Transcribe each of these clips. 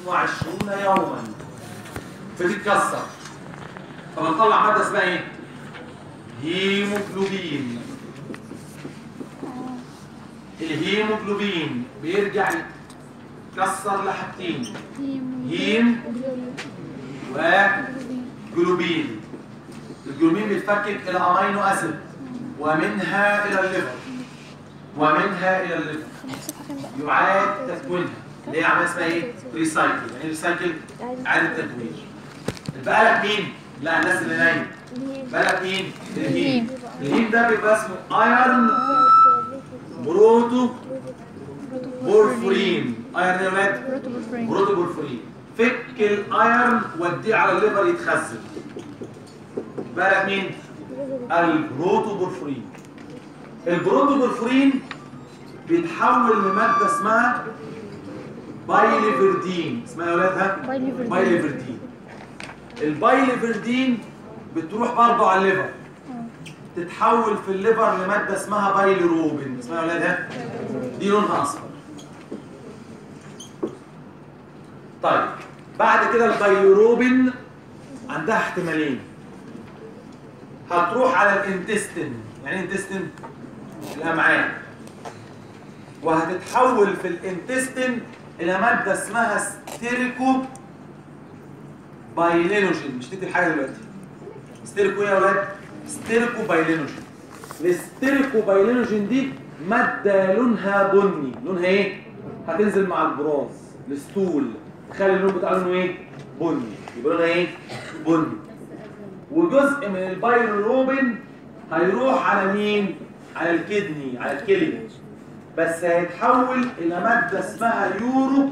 120 يوما بتتكسر فبنطلع ماده اسمها ايه؟ هيموجلوبين الهيموجلوبين بيرجع يتكسر لحاجتين هيم وجلوبين الجلوبين بيتفكك الى امينو اسيد ومنها الى الليفر ومنها الى الليفر يعاد تكوينها اللي هي عمليه اسمها ايه؟ ريسايكل يعني ايه ريسايكل؟ اعاده تدوير بقى لك مين؟ لا الناس اللي نايمه بقى لك مين؟ الهيم الهيم ده بيبقى اسمه ايرن بروتو بورفورين ايرن يا ولاد بروتو بورفورين فك الايرن وديه على الليفر يتخزن بقى لك مين؟ البروتو بورفورين البروتو بورفورين بيتحول لماده اسمها بايليفردين اسمها يا ولاد ها؟ بايليفردين. بايليفردين البايليفردين بتروح برضه على الليفر تتحول في الليفر لماده اسمها بايليروبين اسمها يا ولاد ها؟ دي لونها اصفر طيب بعد كده البايليروبين عندها احتمالين هتروح على الانتستين يعني ايه انتستين الامعاء وهتتحول في الانتستين الى ماده اسمها ستيريكو بايلينوجين مش تكتب حاجه دلوقتي ستيريكو ايه يا اولاد ستيريكو بايلينوجين الستيريكو بايلينوجين دي ماده لونها بني لونها ايه هتنزل مع البراز الستول تخلي اللون بتاع لونه ايه بني يبقى لونها ايه بني وجزء من البايلوروبين هيروح على مين على الكدني على الكليه بس هيتحول الى ماده اسمها يورو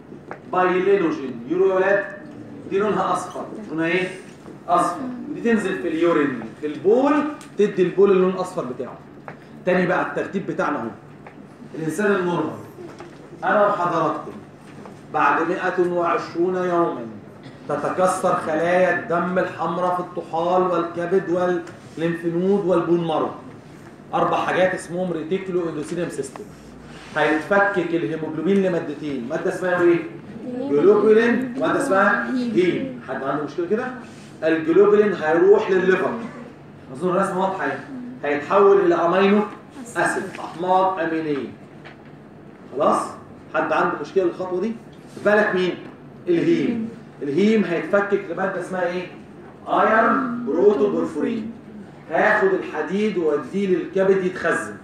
بايلينوجين يورو يا ولاد دي لونها اصفر لونها ايه اصفر ودي تنزل في اليورين في البول تدي البول اللون الاصفر بتاعه تاني بقى الترتيب بتاعنا اهو الانسان النورمال انا وحضراتكم بعد 120 يوما تتكسر خلايا الدم الحمراء في الطحال والكبد والليمفنود والبون مارو اربع حاجات اسمهم ريتيكولو اندوثيليوم سيستم هيتفكك الهيموجلوبين لمادتين ماده اسمها ايه جلوبولين وماده اسمها هيم حد عنده مشكله كده الجلوبولين هيروح للليفر اظن الرسمه واضحه اهي. هيتحول الى امينو اسيد احماض امينيه خلاص حد عنده مشكله الخطوه دي بالك مين الهيم الهيم هيتفكك لماده اسمها ايه ايرن بروتو بورفورين هاخد الحديد واديه للكبد يتخزن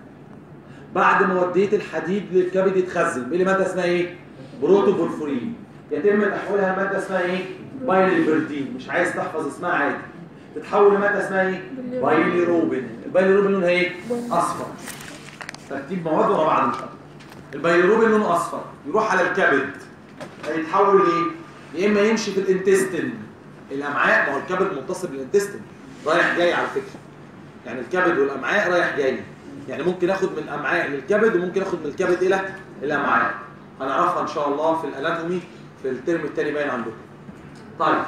بعد ما وديت الحديد للكبد يتخزن بيقول لي ماده اسمها ايه بروتو بورفورين يتم تحويلها لماده اسمها ايه بايليفردين مش عايز تحفظ اسمها عادي تتحول لماده اسمها ايه بايليروبين البايليروبين لونها ايه اصفر ترتيب مواد ورا بعض ان شاء الله البايليروبين لونه اصفر يروح على الكبد هيتحول لايه يا اما يمشي في الانتستين الامعاء ما هو الكبد متصل بالانتستين رايح جاي على فكره يعني الكبد والامعاء رايح جاي يعني ممكن اخد من الامعاء للكبد وممكن اخد من الكبد الى الامعاء هنعرفها ان شاء الله في الاناتومي في الترم الثاني باين عندكم طيب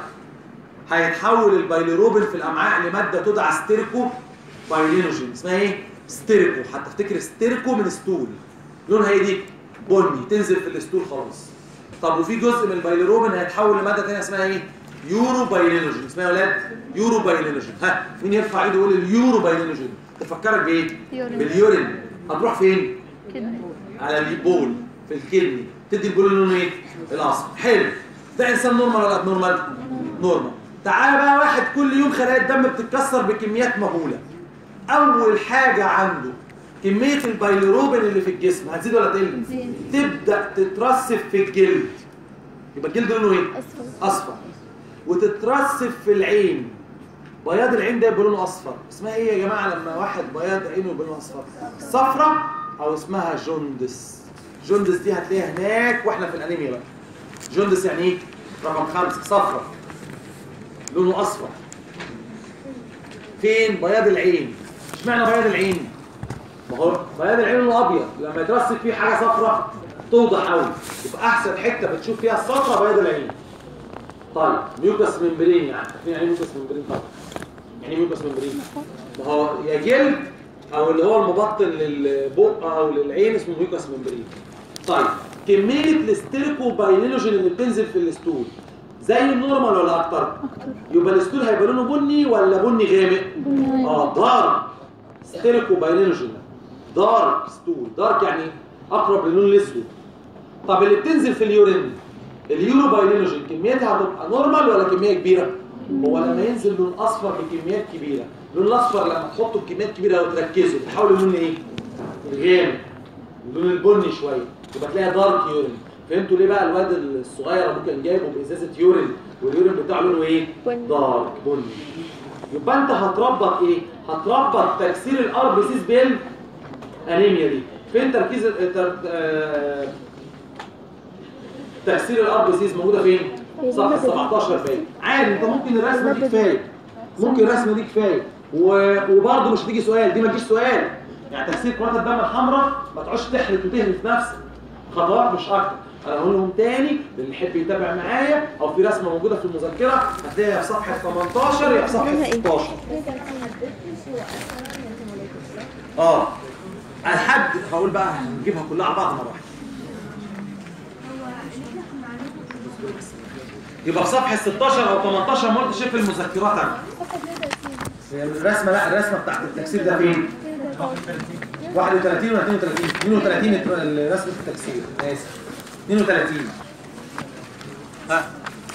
هيتحول البايليروبين في الامعاء لماده تدعى ستيركو بايلينوجين اسمها ايه ستيركو هتفتكر ستيركو من ستول لونها ايه دي بني تنزل في الستول خلاص طب وفي جزء من البايليروبين هيتحول لماده ثانيه اسمها ايه يورو بايلينوجين اسمها يا ولاد يورو بايلينوجين ها مين يرفع ايده يقول اليورو بايلينوجين تفكرك بايه يورين. باليورين هتروح فين كده على البول في الكدني تدي البول لونه ايه الاصفر حلو ده انسان نورمال ولا نورمال نورمال تعالى بقى واحد كل يوم خلايا الدم بتتكسر بكميات مهوله اول حاجه عنده كميه البايليروبين اللي في الجسم هتزيد ولا تقل تزيد. تبدا تترسب في الجلد يبقى الجلد لونه ايه اصفر اصفر وتترسب في العين بياض العين ده يبقى لونه اصفر اسمها ايه يا جماعه لما واحد بياض عينه يبقى لونه اصفر صفرة او اسمها جوندس جوندس دي هتلاقيها هناك واحنا في الانيميا بقى جوندس يعني ايه رقم خمسة صفرة لونه اصفر فين بياض العين اشمعنى بياض العين ما هو بياض العين لونه ابيض لما يترسب فيه حاجه صفرة توضح قوي يبقى احسن حته بتشوف فيها الصفرة بياض العين طيب ميوكس ممبرين يعني عارفين يعني ايه ميوكس ممبرين طبعا يعني ايه ميوكس ممبرين ما هو يا جلد او اللي هو المبطن للبق او للعين اسمه ميوكس ممبرين طيب كميه الاستيركو بايلينوجين اللي بتنزل في الستول زي النورمال ولا اكتر اكتر يبقى الستول هيبقى لونه بني ولا بني غامق بني اه دارك ستيركو بايلينوجين دارك ستول دارك يعني اقرب للون الاسود طب اللي بتنزل في اليورين اليورو بايلينوجين كميتها هتبقى نورمال ولا كميه كبيره هو لما ينزل لون اصفر بكميات كبيره اللون الاصفر لما تحطه بكميات كبيره لو تركزوا بتحول اللون ايه الغامق اللون البني شويه يبقى تلاقي دارك يورين فهمتوا ليه بقى الواد الصغير ابوه كان جايبه بازازه يورين واليورين بتاعه لونه ايه بني. دارك بني يبقى انت هتربط ايه هتربط تكسير الار بي سيس بالانيميا دي فين تركيز ال- تر- آه، تكسير الار بي سيس موجوده فين صفحه 17 باين عادي انت ممكن الرسمه دي كفايه ممكن الرسمه دي كفايه و- وبرضه مش هتيجي سؤال دي ما تجيش سؤال يعني تكسير كرات الدم الحمراء ما تقعدش تحرق وتهلف نفسك خطوات مش اكتر انا هقول لهم تاني اللي يحب يتابع معايا او في رسمه موجوده في المذكره هتلاقيها في صفحه 18 يا في صفحه لونها إيه؟ 16 اه لحد هقول بقى هنجيبها كلها على بعض مره واحده يبقى في صفحه 16 او 18 ما قلتش إيه في المذكرات انا هي الرسمه لا الرسمه بتاعت التكسير ده فين 31 ولا 32 32 الت- رسمه التكسير انا اسف 32 ها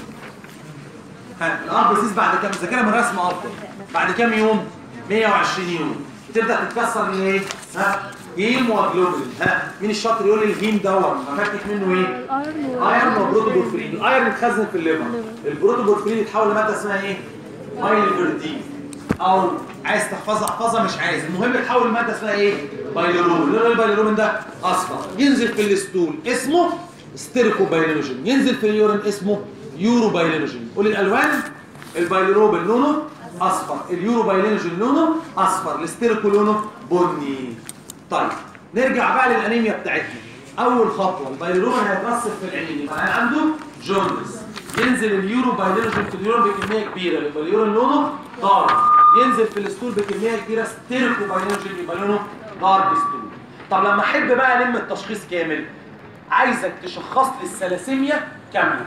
ها الار بي سيس بعد كام ذاكرها من الرسم افضل بعد كام يوم 120 يوم تبدا تتكسر من ايه ها هيم وجلوبولين ها مين الشاطر يقول لي الهيم دوت هفكك منه ايه ايرون وبروتوبورفرين الايرون يتخزن في الليفر البروتوبورفرين يتحول لماده اسمها ايه بايلفردين او عايز تحفظها احفظها مش عايز المهم يتحول لماده اسمها ايه بايلروبين لون البايلروبين ده اصفر ينزل في الستول اسمه ستيركو بايلينوجين ينزل في اليورين اسمه يورو بايلينوجين قول الالوان البايلروبين لونه اصفر اليورو بايلينوجين لونه اصفر الستيركو لونه بني طيب نرجع بقى للانيميا بتاعتنا اول خطوه البايلروبين هيترسب في العين يبقى أنا عنده جوندس ينزل اليورو بايلينوجين في اليورين بكميه كبيره يبقى اليورين لونه دارك ينزل في الستول بكميه كبيره ستيركو بايلينوجين يبقى لونه دارك ستول طب لما احب بقى الم التشخيص كامل عايزك تشخص لي الثلاسيميا كامله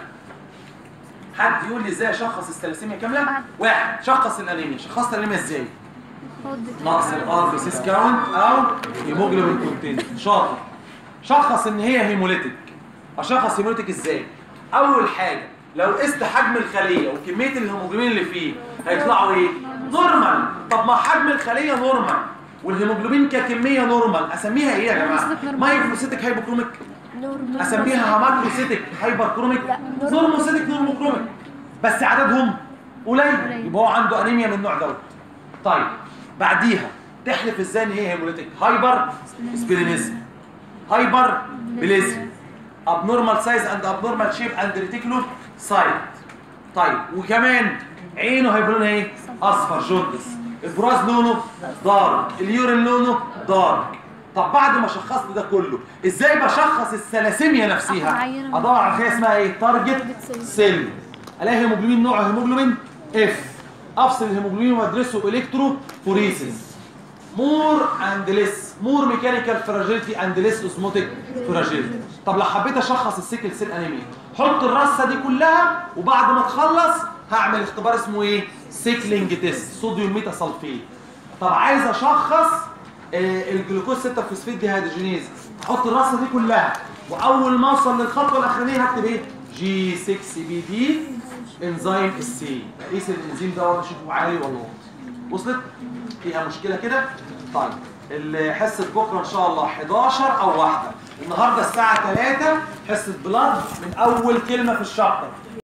حد يقول لي ازاي اشخص الثلاسيميا كامله واحد شخص الانيميا شخصت الانيميا ازاي نقص الار بي سيس كاونت او هيموجلوبين كونتنت شاطر شخص ان هي هيموليتيك اشخص هيموليتيك ازاي اول حاجه لو قست حجم الخليه وكميه الهيموجلوبين اللي فيه هيطلعوا ايه نورمال طب ما حجم الخليه نورمال والهيموجلوبين ككميه نورمال اسميها ايه يا جماعه نورمال. مايكروسيتك هايبوكروميك نورمال اسميها ماكروسيتك هايبركروميك لا، نورمال. نورموسيتك نورموكروميك بس عددهم قليل يبقى هو عنده انيميا من النوع دوت طيب بعديها تحلف ازاي ان هي هيموليتيك هايبر سبلينيزم هايبر بليزم ابنورمال سايز اند ابنورمال شيب اند ريتيكولو سايت طيب وكمان عينه هيبقى لونها ايه اصفر جوندس البراز لونه دارك اليورين لونه دارك طب بعد ما شخصت ده كله ازاي بشخص الثلاسيميا نفسها عينة. ادور على حاجه اسمها ايه تارجت Target cell. سيل الاقي هيموجلوبين نوع هيموجلوبين اف افصل الهيموجلوبين وادرسه الكترو فوريسيس مور اند ليس مور ميكانيكال فراجيلتي اند ليس اوزموتيك فراجيلتي طب لو حبيت اشخص السيكل سيل انيميا حط الرصه دي كلها وبعد ما تخلص هعمل اختبار اسمه ايه سيكلينج تيست صوديوم ميتا سلفيت طب عايز اشخص آه، الجلوكوز 6 فوسفيت دي هيدروجينيز احط الرصه دي كلها واول ما اوصل للخطوه الاخرانيه هكتب ايه جي 6 بي دي انزيم السي قيس الانزيم ده اشوفه عالي ولا واطي وصلت فيها مشكله كده طيب ال- حصه بكره ان شاء الله 11 او واحده النهارده الساعه 3 حصه بلاد من اول كلمه في الشابتر